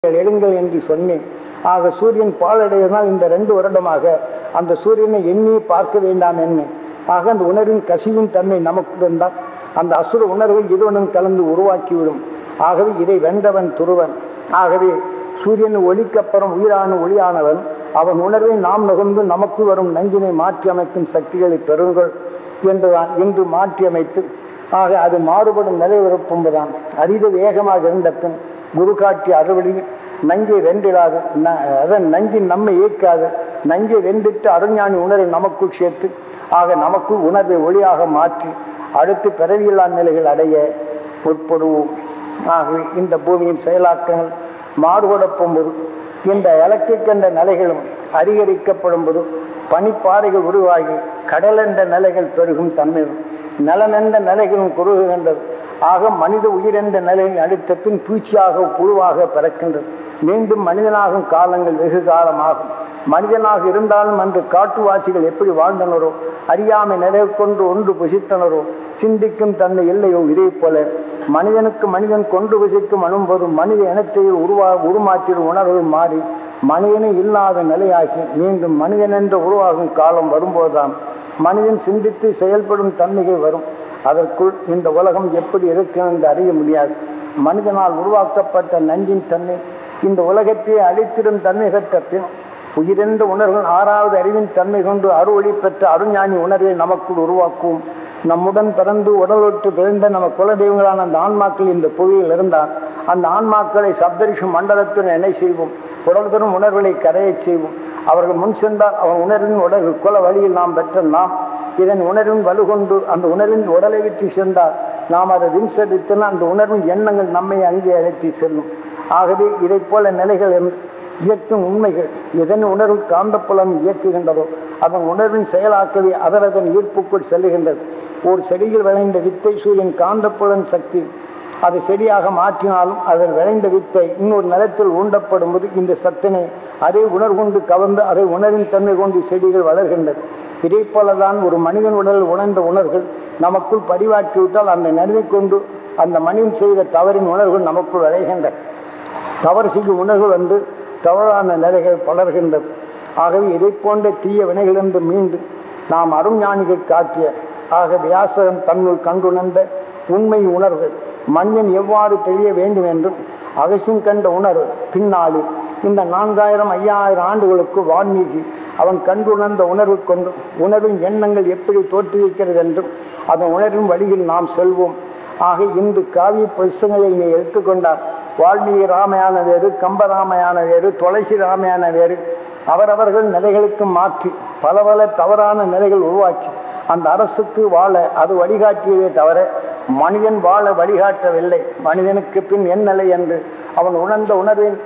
எடுங்கள் என்று சொன்னேன் ஆக சூரியன் பாலடைவதனால் இந்த ரெண்டு வருடமாக அந்த சூரியனை எண்ணி பார்க்க வேண்டாம் என்ன ஆக அந்த உணர்வின் கசிவின் தன்மை நமக்கு இருந்தால் அந்த அசுர உணர்வை இதுவனும் கலந்து உருவாக்கிவிடும் ஆகவே இதை வென்றவன் துருவன் ஆகவே சூரியன் ஒளிக்கப்புறம் உயிரான ஒளியானவன் அவன் உணர்வை நாம் நுகர்ந்து நமக்கு வரும் நஞ்சினை மாற்றி அமைக்கும் சக்திகளை பெறுங்கள் என்றுதான் இன்று மாற்றி அமைத்து ஆக அது மாறுபடும் நிலை விருப்பம்புதான் அரிது வேகமாக இருந்த பின் குரு காட்டிய அறுவழியில் நஞ்சை வென்றிடாது ந- அதன் நஞ்சு நம்மை இயக்காது நஞ்சை வென்றிட்டு அருஞானி உணர்வை நமக்குள் சேர்த்து ஆக நமக்குள் உணர்வை ஒளியாக மாற்றி அடுத்து பிறவியில்லா நிலைகள் அடைய உட்படுவோம் ஆகவே இந்த பூமியின் செயலாக்கங்கள் மாறுபடப்பும் போது இந்த எலக்ட்ரிக் என்ற நிலைகளும் அதிகரிக்கப்படும் போது பனிப்பாறைகள் உருவாகி கடல் என்ற நிலைகள் பெருகும் தன்மையும் நிலம் என்ற நிலைகளும் குறுகுகின்றது ஆக மனித உயிர் என்ற நிலையில் அடுத்த பின் பூச்சியாக புழுவாக பிறக்கின்றது மீண்டும் மனிதனாகும் காலங்கள் வெகு காலமாகும் மனிதனாக இருந்தாலும் அன்று காட்டுவாசிகள் எப்படி வாழ்ந்தனரோ அறியாமை நிலை கொண்டு ஒன்று புசித்தனரோ சிந்திக்கும் தன்னை இல்லையோ இதே போல மனிதனுக்கு மனிதன் கொண்டு புசிக்கும் அனும்போதும் மனித இனத்தை உருவா உருமாற்றிடும் உணர்வு மாறி மனிதனே இல்லாத நிலையாகி மீண்டும் மனிதன் என்ற உருவாகும் காலம் வரும்போதுதான் மனிதன் சிந்தித்து செயல்படும் தன்மைகள் வரும் அதற்குள் இந்த உலகம் எப்படி இருக்கும் என்று அறிய முடியாது மனிதனால் உருவாக்கப்பட்ட நஞ்சின் தன்மை இந்த உலகத்தை அழித்திடும் தன்மை பெற்ற பின் உயிரென்ற உணர்வுகள் ஆறாவது அறிவின் தன்மை கொண்டு அருளி பெற்ற அருஞானி உணர்வை நமக்குள் உருவாக்குவோம் நம்முடன் பிறந்து உடலொட்டு பிறந்த நம்ம குலதெய்வங்களான அந்த ஆன்மாக்கள் இந்த புவியில் இருந்தால் அந்த ஆன்மாக்களை சப்தரிஷி மண்டலத்துடன் இணை செய்வோம் உடல் தரும் உணர்வுகளை கரையச் செய்வோம் அவர்கள் முன் சென்றால் அவன் உணர்வின் உடல் குல வழியில் நாம் பெற்ற நாம் இதன் உணர்வின் வலுகொண்டு அந்த உணர்வின் உடலை விட்டு சென்றால் நாம் அதை விம்சடித்தனால் அந்த உணர்வின் எண்ணங்கள் நம்மை அங்கே அழைத்து செல்லும் ஆகவே இதைப் போல நிலைகள் எம்- இயற்றும் உண்மைகள் எதன் உணர்வு காந்தப்புலம் இயக்குகின்றதோ அதன் உணர்வின் செயலாக்கவே அதரதன் ஈர்ப்புக்குள் செல்லுகின்றது ஒரு செடியில் விளைந்த வித்தை சூரியன் காந்தப்புலன் சக்தி அதை சரியாக மாற்றினாலும் அதில் விளைந்த வித்தை இன்னொரு நிலத்தில் ஊண்டப்படும் போது இந்த சத்தினை அதை உணர்கொண்டு கவர்ந்து அதை உணர்வின் தன்மை கொண்டு செடிகள் வளர்கின்றது இதே போலதான் ஒரு மனிதன் உடல் உணர்ந்த உணர்வுகள் நமக்குள் பதிவாக்கிவிட்டால் அந்த நினைவை கொண்டு அந்த மனிதன் செய்த தவறின் உணர்வுகள் நமக்குள் விளைகின்றன தவறு செய்யும் உணர்வுகள் வந்து தவறான நிலைகள் பலர்கின்றது ஆகவே இதை போன்ற தீய வினைகளிலிருந்து மீண்டு நாம் அருஞானிகள் காட்டிய ஆக வியாசகன் தன்னுள் கண்டுணர்ந்த உண்மை உணர்வுகள் மனிதன் எவ்வாறு தெரிய வேண்டும் என்றும் அகசியம் கண்ட உணர்வு பின்னாளில் இந்த நான்காயிரம் ஐயாயிரம் ஆண்டுகளுக்கு வான்மீகி அவன் கண்டுணர்ந்த உணர்வு கொண்டு உணர்வின் எண்ணங்கள் எப்படி தோற்றுவிக்கிறது என்றும் அதன் உணர்வின் வழியில் நாம் செல்வோம் ஆக இன்று காவிய புஸ்தகங்களை இங்கே எடுத்துக்கொண்டார் வால்மீகி ராமாயண வேறு கம்பராமாயண வேறு துளசி ராமாயண வேறு அவரவர்கள் நிலைகளுக்கு மாற்றி பல பல தவறான நிலைகள் உருவாக்கி அந்த அரசுக்கு வாழ அது வழிகாட்டியதே தவிர மனிதன் வாழ வழிகாட்டவில்லை மனிதனுக்கு பின் என் நிலை என்று அவன் உணர்ந்த உணர்வின்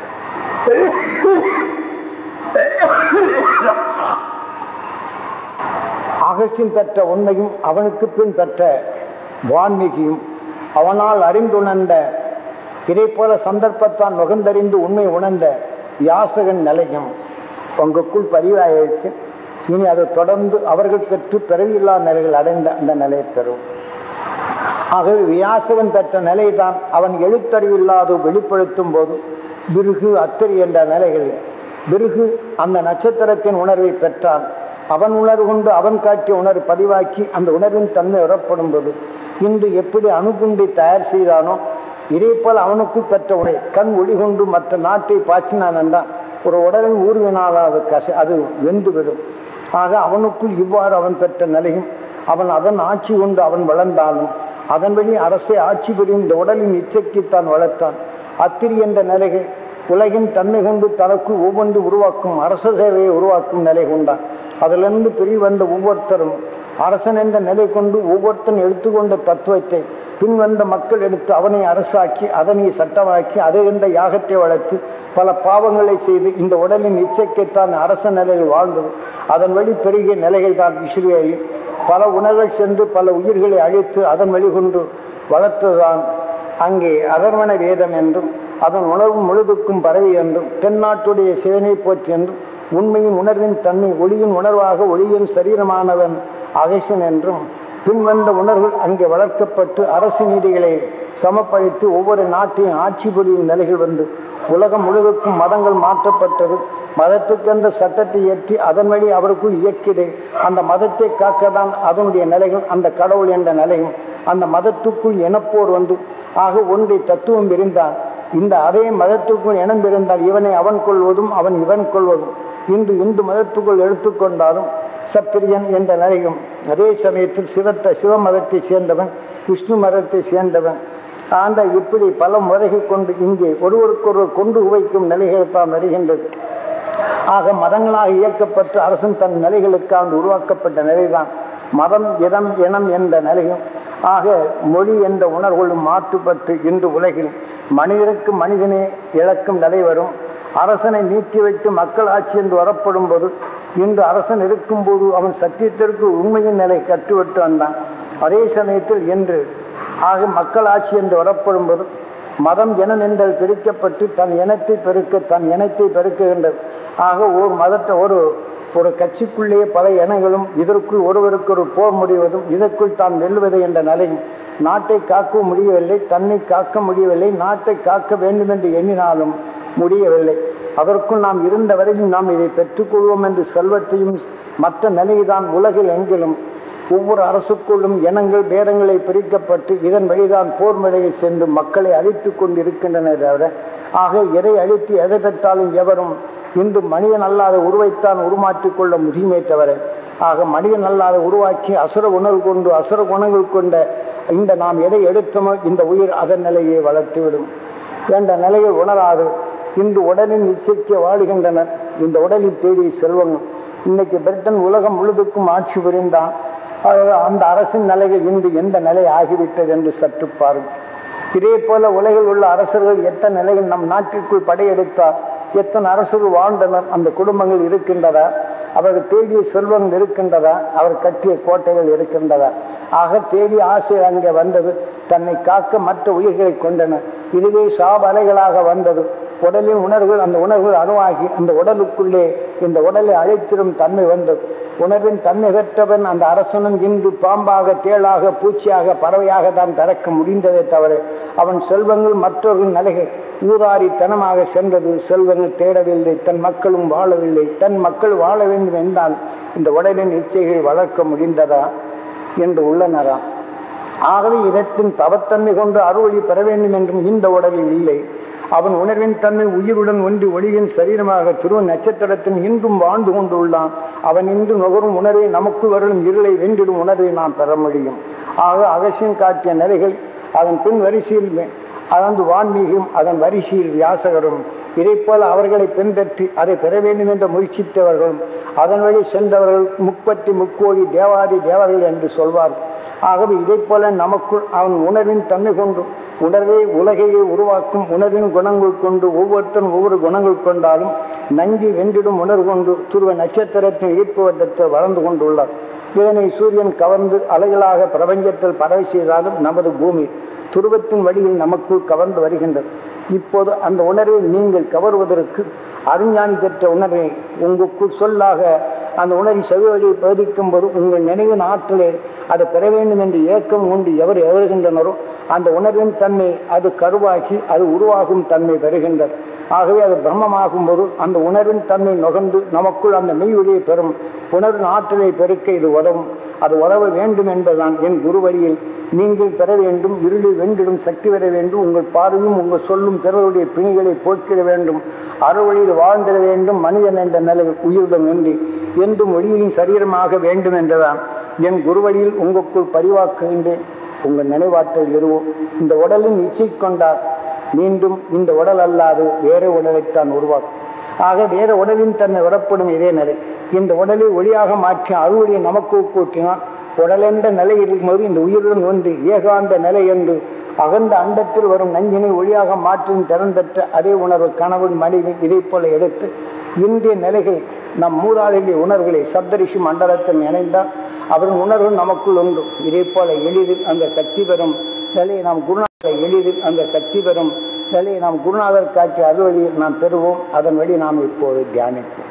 அகசியம் பெற்ற உண்மையும் அவனுக்கு பின் பெற்ற வான்மீகியும் அவனால் அறிந்துணர்ந்த இதே போல சந்தர்ப்பத்தான் நுகர்ந்தறிந்து உண்மை உணர்ந்த யாசகன் நிலையும் உங்களுக்குள் பதிவாயிருச்சு இனி அதை தொடர்ந்து அவர்கள் பெற்று பிறவியில்லா நிலைகள் அடைந்த அந்த நிலையை பெறும் ஆகவே வியாசகன் பெற்ற நிலைதான் அவன் எழுத்தறிவில்லாது வெளிப்படுத்தும் போது பிருகு அத்திரி என்ற நிலைகளில் பிருகு அந்த நட்சத்திரத்தின் உணர்வை பெற்றான் அவன் உணர்வு கொண்டு அவன் காட்டிய உணர்வு பதிவாக்கி அந்த உணர்வின் தன்மை உறப்படும் போது இன்று எப்படி அணுகுண்டை தயார் செய்தானோ இதே போல் அவனுக்குள் பெற்ற உணை கண் ஒளி கொண்டு மற்ற நாட்டை பாய்ச்சினான் என்றால் ஒரு உடலின் ஊர்வினால் அது கச அது வெந்துவிடும் ஆக அவனுக்குள் இவ்வாறு அவன் பெற்ற நிலையும் அவன் அதன் ஆட்சி கொண்டு அவன் வளர்ந்தாலும் அதன் வழி அரசை ஆட்சி புரியும் இந்த உடலின் இச்சைக்குத்தான் வளர்த்தான் அத்திரி என்ற நிலைகள் உலகின் தன்மை கொண்டு தனக்கு ஒவ்வொன்று உருவாக்கும் அரச சேவையை உருவாக்கும் நிலை கொண்டான் அதிலிருந்து பிரி வந்த ஒவ்வொருத்தரும் அரசன் என்ற நிலை கொண்டு ஒவ்வொருத்தன் எடுத்துக்கொண்ட தத்துவத்தை பின் வந்த மக்கள் எடுத்து அவனை அரசாக்கி அதனை சட்டமாக்கி அதை என்ற யாகத்தை வளர்த்து பல பாவங்களை செய்து இந்த உடலின் இச்சைக்குத்தான் அரச நிலையில் வாழ்ந்தது அதன் வழி பெருகிய நிலைகள் தான் இஸ்ரேலில் பல உணர்வுகள் சென்று பல உயிர்களை அழித்து அதன் வழி கொண்டு வளர்த்ததுதான் அங்கே அதர்வன வேதம் என்றும் அதன் உணர்வு முழுதுக்கும் பரவி என்றும் தென்னாட்டுடைய சிவனை போற்றி என்றும் உண்மையின் உணர்வின் தன்மை ஒளியின் உணர்வாக ஒளியின் சரீரமானவன் அகேசன் என்றும் பின்வந்த உணர்வுகள் அங்கே வளர்க்கப்பட்டு அரசு நீதிகளை சமப்படுத்தி ஒவ்வொரு நாட்டையும் ஆட்சி புரியும் நிலைகள் வந்து உலகம் முழுவதுக்கும் மதங்கள் மாற்றப்பட்டது மதத்துக்கென்ற சட்டத்தை ஏற்றி அதன் வழி அவருக்குள் இயக்கிடு அந்த மதத்தை காக்க தான் அதனுடைய நிலைகள் அந்த கடவுள் என்ற நிலையும் அந்த மதத்துக்குள் இனப்போர் வந்து ஆக ஒன்றை தத்துவம் இருந்தான் இந்த அதே மதத்துக்குள் இனம் இருந்தால் இவனை அவன் கொள்வதும் அவன் இவன் கொள்வதும் இன்று இந்து மதத்துக்குள் எடுத்துக்கொண்டாலும் சப்பிரியன் என்ற நிலையும் அதே சமயத்தில் சிவத்தை சிவ மதத்தை சேர்ந்தவன் விஷ்ணு மதத்தை சேர்ந்தவன் ஆண்ட இப்படி பல முறைகள் கொண்டு இங்கே ஒருவருக்கொருவர் கொண்டு உவைக்கும் நிலைகள் தான் வருகின்றது ஆக மதங்களாக இயக்கப்பட்டு அரசன் தன் நிலைகளுக்காக உருவாக்கப்பட்ட நிலைதான் மதம் இதம் இனம் என்ற நிலையும் ஆக மொழி என்ற உணர்வுகளும் மாற்றுப்பட்டு இன்று உலகில் மனிதனுக்கு மனிதனே இழக்கும் நிலை வரும் அரசனை நீக்கி வைத்து மக்கள் ஆட்சி என்று வரப்படும் போது இன்று அரசன் இருக்கும்போது அவன் சத்தியத்திற்கு உண்மையின் நிலை கட்டுவிட்டு வந்தான் அதே சமயத்தில் என்று ஆக மக்கள் ஆட்சி என்று வரப்படும் போது மதம் இனம் என்றால் பிரிக்கப்பட்டு தன் இனத்தை பெருக்க தன் இனத்தை பெருக்குகின்றது ஆக ஒரு மதத்தை ஒரு ஒரு கட்சிக்குள்ளேயே பல இனங்களும் இதற்குள் ஒருவருக்கு ஒரு போர் முடிவதும் இதற்குள் தான் வெல்வது என்ற நிலையும் நாட்டை காக்க முடியவில்லை தன்னை காக்க முடியவில்லை நாட்டை காக்க வேண்டும் என்று எண்ணினாலும் முடியவில்லை அதற்குள் நாம் இருந்த வரையில் நாம் இதை பெற்றுக்கொள்வோம் என்று செல்வத்தையும் மற்ற நிலைதான் உலகில் எங்கிலும் ஒவ்வொரு அரசுக்குள்ளும் இனங்கள் பேதங்களை பிரிக்கப்பட்டு இதன் வழிதான் போர் முறையை சென்று மக்களை அழித்து கொண்டிருக்கின்றனர் தவிர ஆக எதை அழித்து எதை பெற்றாலும் எவரும் இன்று மனிதன் அல்லாத உருவைத்தான் உருமாற்றிக் கொள்ள முடியுமே தவிர ஆக மனிதன் அல்லாத உருவாக்கி அசுர உணர்வு கொண்டு அசுர குணங்கள் கொண்ட இந்த நாம் எதை எடுத்தோமோ இந்த உயிர் அதன் நிலையை வளர்த்துவிடும் என்ற நிலையை உணராது இன்று உடலின் இச்சைக்கு வாழுகின்றனர் இந்த உடலில் தேடிய செல்வம் இன்னைக்கு பிரிட்டன் உலகம் முழுதுக்கும் ஆட்சி புரிந்தான் அது அந்த அரசின் நிலைகள் இன்று எந்த நிலை ஆகிவிட்டது என்று சற்று பாருங்கள் இதே போல உலகில் உள்ள அரசர்கள் எத்தனை நிலையில் நம் நாட்டிற்குள் படையெடுத்தார் எத்தனை அரசர்கள் வாழ்ந்தனர் அந்த குடும்பங்கள் இருக்கின்றதா அவர்கள் தேடிய செல்வங்கள் இருக்கின்றதா அவர் கட்டிய கோட்டைகள் இருக்கின்றதா ஆக தேடிய ஆசை அங்கே வந்தது தன்னை காக்க மற்ற உயிர்களை கொண்டன இதுவே சாப அலைகளாக வந்தது உடலின் உணர்வுகள் அந்த உணர்வுகள் அணுவாகி அந்த உடலுக்குள்ளே இந்த உடலை அழைத்திடும் தன்மை வந்தது உணர்வின் தன்மை பெற்றவன் அந்த அரசனும் இன்று பாம்பாக தேளாக பூச்சியாக பறவையாக தான் பிறக்க முடிந்ததே தவிர அவன் செல்வங்கள் மற்றவர்கள் நிலைகள் ஊதாரித்தனமாக சென்றது செல்வங்கள் தேடவில்லை தன் மக்களும் வாழவில்லை தன் மக்கள் வாழ வேண்டும் என்றால் இந்த உடலின் இச்சைகள் வளர்க்க முடிந்ததா என்று உள்ளனரா ஆகவே இதத்தின் தவத்தன்மை கொண்டு அறுவழி பெற வேண்டும் என்றும் இந்த உடலில் இல்லை அவன் உணர்வின் தன்மை உயிருடன் ஒன்றி ஒளியின் சரீரமாக துருவ நட்சத்திரத்தின் இன்றும் வாழ்ந்து கொண்டுள்ளான் அவன் இன்று நுகரும் உணர்வை நமக்குள் வரும் இருளை வென்றிடும் உணர்வை நாம் பெற முடியும் ஆக அகசியம் காட்டிய நிலைகள் அதன் பின் வரிசையில் அதந்து வான்மீகம் அதன் வரிசையில் வியாசகரும் இதை போல அவர்களை பின்பற்றி அதை பெற வேண்டும் என்று முயற்சித்தவர்களும் அதன் வழி சென்றவர்கள் முப்பத்தி முக்கோடி தேவாதி தேவர்கள் என்று சொல்வார் ஆகவே இதை போல நமக்குள் அவன் உணர்வின் தன்மை கொண்டு உணர்வை உலகையே உருவாக்கும் உணர்வின் குணங்கள் கொண்டு ஒவ்வொருத்தரும் ஒவ்வொரு குணங்கள் கொண்டாலும் நஞ்சி வென்றிடும் உணர்வு கொண்டு துருவ நட்சத்திரத்தின் ஈர்ப்பு வட்டத்தில் வளர்ந்து கொண்டுள்ளார் இதனை சூரியன் கவர்ந்து அலைகளாக பிரபஞ்சத்தில் பறவை செய்தாலும் நமது பூமி துருவத்தின் வழியில் நமக்குள் கவர்ந்து வருகின்றது இப்போது அந்த உணர்வை நீங்கள் கவருவதற்கு அருஞானி பெற்ற உணர்வை உங்களுக்குள் சொல்லாக அந்த உணர்வை செவிவழியை பகுதிக்கும் போது உங்கள் நினைவின் ஆற்றலே அதை பெற வேண்டும் என்று ஏக்கம் கொண்டு எவர் எவருகின்றனரோ அந்த உணர்வின் தன்மை அது கருவாகி அது உருவாகும் தன்மை பெறுகின்றது ஆகவே அது பிரம்மமாகும் போது அந்த உணர்வின் தன்மை நுகர்ந்து நமக்குள் அந்த மெய் ஒளியை பெறும் உணர்வின் ஆற்றலை பெருக்க இது உதவும் அது உதவ வேண்டும் என்பதுதான் என் குரு வழியில் நீங்கள் பெற வேண்டும் இருளில் வென்றிடும் சக்தி பெற வேண்டும் உங்கள் பார்வையும் உங்கள் சொல்லும் பிறருடைய பிணிகளை போக்கிட வேண்டும் அறுவழியில் வாழ்ந்திட வேண்டும் மனிதன் என்ற நிலையில் உயிருடன் ஒன்றி என்றும் ஒளியின் சரீரமாக வேண்டும் என்றுதான் என் குருவழியில் உங்களுக்குள் பரிவாக்குகின்றேன் உங்கள் நினைவாற்றல் எதுவோ இந்த உடலின் இச்சை கொண்டார் மீண்டும் இந்த உடல் அல்லாது வேறு உடலைத்தான் உருவாக்கும் ஆக வேற உடலின் தன்னை விடப்படும் இதே நிலை இந்த உடலை ஒளியாக மாற்றி அறுவழியை நமக்கு கூட்டினால் உடலென்ற நிலை இருக்கும்போது இந்த உயிருடன் ஒன்று ஏகாந்த நிலை என்று அகண்ட அண்டத்தில் வரும் நஞ்சினை ஒளியாக மாற்றும் திறன் பெற்ற அதே உணர்வு கணவன் மனைவி இதை போல எடுத்து இன்றைய நிலைகள் நம் மூதாதைய உணர்வுகளை சப்தரிஷி மண்டலத்தில் இணைந்தால் அவரின் உணர்வு நமக்குள் உண்டு இதே போல எளிதில் அந்த சக்தி பெறும் நிலையை நாம் குருநாதரை எளிதில் அந்த சக்தி பெறும் நிலையை நாம் குருநாதர் காட்சி அறுவழியில் நாம் பெறுவோம் அதன் வழி நாம் இப்போது தியானிப்போம்